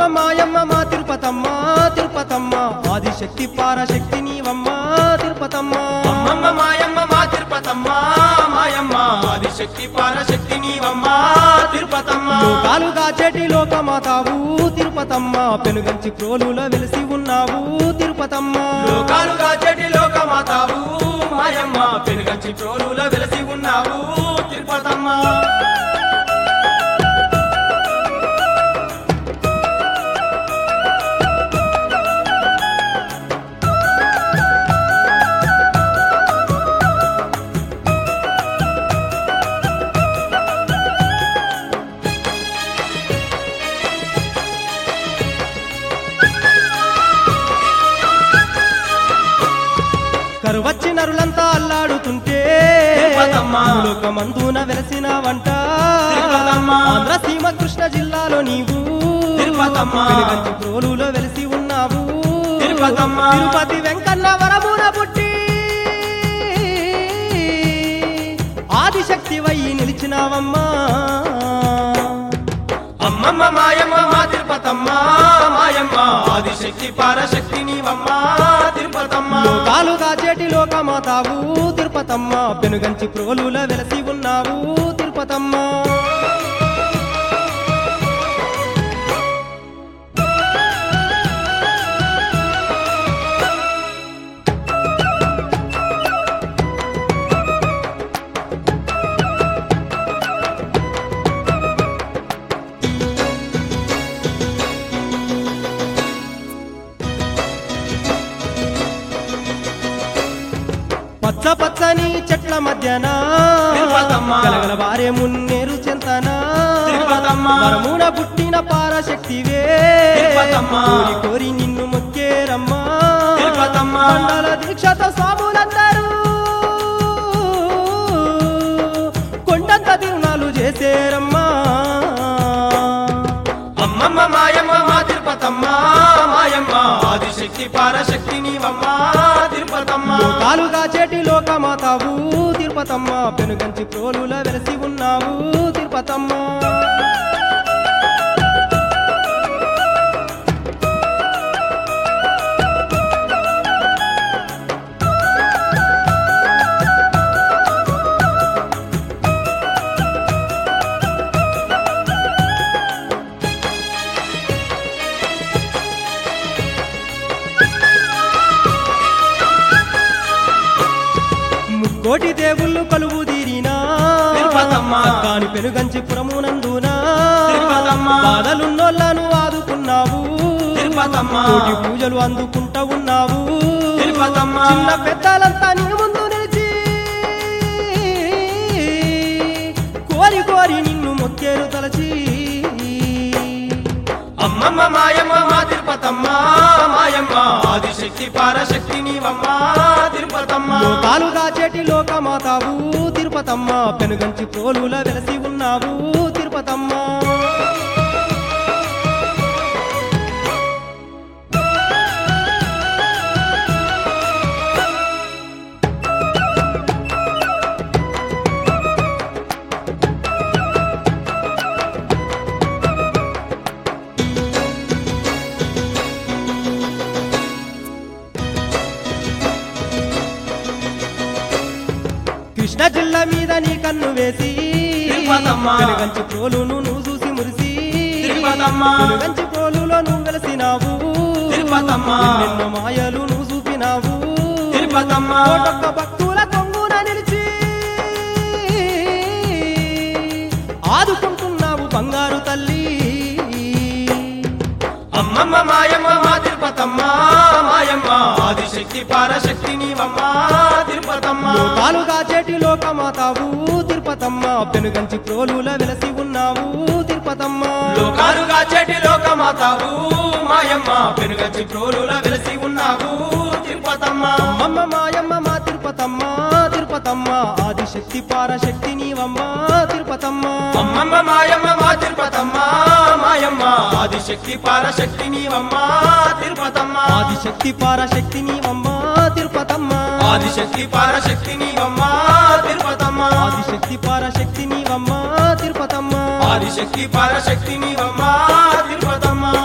మాయమ్మ మా తిరుపతమ్మ తిరుపతమ్మ ఆదిశక్తి పారశక్తి నీవమ్మ తిరుపతమ్మ అమ్మమ్మ మాయమ్మ మా తిరుపతమ్మ మాయమ్మ ఆదిశక్తి పారశక్తి నీవమ్మ తిరుపతమ్మ లోకాలుగా చెటి లోకమాతావు తిరుపతమ్మ పెనుగంచి ప్రోలుల వెలిసి ఉన్నావు తిరుపతమ్మ లోకాలుగా చెటి లోకమాతావు మాయమ్మ పెనుగంచి ప్రోలుల వెలసి ఉన్నావు తిరుపతమ్మ కరువచ్చి నరులంతా అల్లాడుతుంటే తిరుపతమ్మ. లోకమందున వెలసిన వంట తిరుపతమ్మ. ఆంధ్ర సీమ కృష్ణ జిల్లాలో నీవు తిరుపతమ్మ. వెలుగంచి ప్రోలులో వెలిసి ఉన్నావు తిరుపతమ్మ. తిరుపతి వెంకన్న వరమున పుట్టి ఆదిశక్తి వయ్యి నిలిచినావమ్మా అమ్మమ్మ మాయమ్మ మా తిరుపతమ్మ మాయమ్మ ఆదిశక్తి పారశక్తి నీవమ్మ తిరుపతమ్మ లోకాలుగా చేటి లోకమాతావు తిరుపతమ్మ పెనుగంచి ప్రోలుల వెలసి ఉన్నావు తిరుపతమ్మ పచ్చ పచ్చని చెట్ల మధ్యన తిరుపతమ్మ. గలగల వారే మున్నేరు చెంతన తిరుపతమ్మ. వరమున పుట్టిన పారశక్తివే తిరుపతమ్మ. కోరి కోరి నిన్ను మొక్కేరమ్మా తిరుపతమ్మ. మండల దీక్షతో స్వాములందరూ కొండంత తిరునాలు చేసేరమ్మా అమ్మమ్మ మాయమ్మ మా తిరుపతమ్మ మాయమ్మ ఆదిశక్తి పారశక్తి నీవమ్మ తిరుపతమ్మ లోకాలుగా చేటి లోకమాతావు తిరుపతమ్మ పెనుగంచి ప్రోలుల వెలసి ఉన్నావు తిరుపతమ్మ ముక్కోటి దేవుళ్ళు కలువు తీరినా తిరుపతమ్మ. కాని పెనుగంచి పురమునందునా తిరుపతమ్మ. బాధలున్నోళ్ళను ఆదుకున్నావు తిరుపతమ్మ. కోటి పూజలు అందుకుంటా ఉన్నావు తిరుపతమ్మ. చిన్న పెద్దలంతా నీ ముందు నిలిచి కోరి కోరి నిన్ను మొక్కేరు తలచి అమ్మమ్మ మాయమ్మ మా తిరుపతమ్మ మాయమ్మ ఆదిశక్తి పారశక్తి నీవమ్మ తిరుపతమ్మ లోకాలుగా చేటి లోకమాతావు తిరుపతమ్మ పెనుగంచి ప్రోలుల వెలసి ఉన్నావు తిరుపతమ్మ కృష్ణ జిల్లా మీద నీ కన్ను వేసి తిరుపతమ్మ. వెలుగంచి ప్రోలును నువ్వు చూసి మురిసి తిరుపతమ్మ. వెలుగంచి ప్రోలులో నువ్వు వెలసినావు తిరుపతమ్మ. ఎన్నెన్నో మాయలు నువ్వు చూపినావు తిరుపతమ్మ. కోటొక్క భక్తుల కొంగున నిలిచి ఆదుకుంటున్నావు బంగారు తల్లి అమ్మమ్మ మాయమ్మ మా తిరుపతమ్మ మాయమ్మ ఆదిశక్తి పారశక్తి నీవమ్మ తిరుపతమ్మ లోకాలుగా చేటి లోకమాతావు తిరుపతమ్మ పెనుగంచి ప్రోలుల వెలసి ఉన్నావు తిరుపతమ్మ లోకాలుగా చెటి లోకమాతావు మాయమ్మ పెనుగచ్చి ప్రోలుల వెలసి ఉన్నావు తిరుపతమ్మ అమ్మమ్మ మాయమ్మ మా తిరుపతమ్మ తిరుపతమ్మ ఆదిశక్తి పారశక్తి నీవమ్మ తిరుపతమ్మ అమ్మమ్మ మాయమ్మ మా తిరుపతమ్మ మాయమ్మ ఆదిశక్తి పారశక్తి నీవమ్మ తిరుపతమ్మ ఆదిశక్తి పారశక్తి నీవమ్మ తిరుపతమ్మ ఆదిశక్తి పారశక్తి నీవమ్మ తిరుపతమ్మ ఆదిశక్తి పారశక్తి నీవమ్మ తిరుపతమ్మ ఆదిశక్తి పారశక్తి నీవమ్మ తిరుపతమ్మ